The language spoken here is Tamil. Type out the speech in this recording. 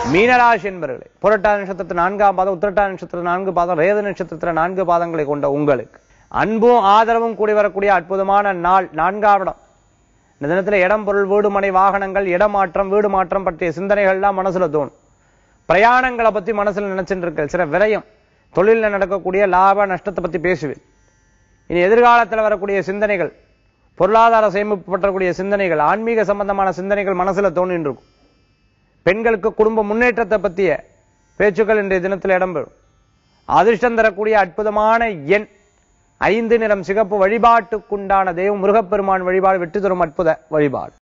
மீனராசி என்பவர்களே புரட்டா நட்சத்திரத்தில் நான்காம் பாதம் உத்திரட்டா நட்சத்திரத்தில் நான்கு பாதம் ரேத நட்சத்திரத்தில் நான்கு பாதங்களை கொண்ட உங்களுக்கு அன்பும் ஆதரவும் கூடி வரக்கூடிய அற்புதமான நாள் நான்காம் இடம் இந்த தினத்துல இடம் பொருள் வீடு மனை வாகனங்கள் இடமாற்றம் வீடு மாற்றம் பற்றிய சிந்தனைகள்லாம் மனசுல தோணும் பிரயாணங்களை பத்தி மனசுல நினைச்சுட்டு இருக்க சில விரயம் தொழிலில் நடக்கக்கூடிய லாப நஷ்டத்தை பத்தி பேசுவேன் இனி எதிர்காலத்தில் வரக்கூடிய சிந்தனைகள் பொருளாதார சேமிப்பு பற்றக்கூடிய சிந்தனைகள் ஆன்மீக சம்பந்தமான சிந்தனைகள் மனசுல தோணின்னு இருக்கும் பெண்களுக்கு குடும்ப முன்னேற்றத்தை பற்றிய பேச்சுக்கள் இன்றைய தினத்தில் இடம்பெறும் அதிர்ஷ்டம் தரக்கூடிய அற்புதமான எண் ஐந்து நிறம் சிகப்பு வழிபாட்டுக்குண்டான தெய்வம் முருகப்பெருமான் வழிபாடு வெற்றி தரும் அற்புத வழிபாடு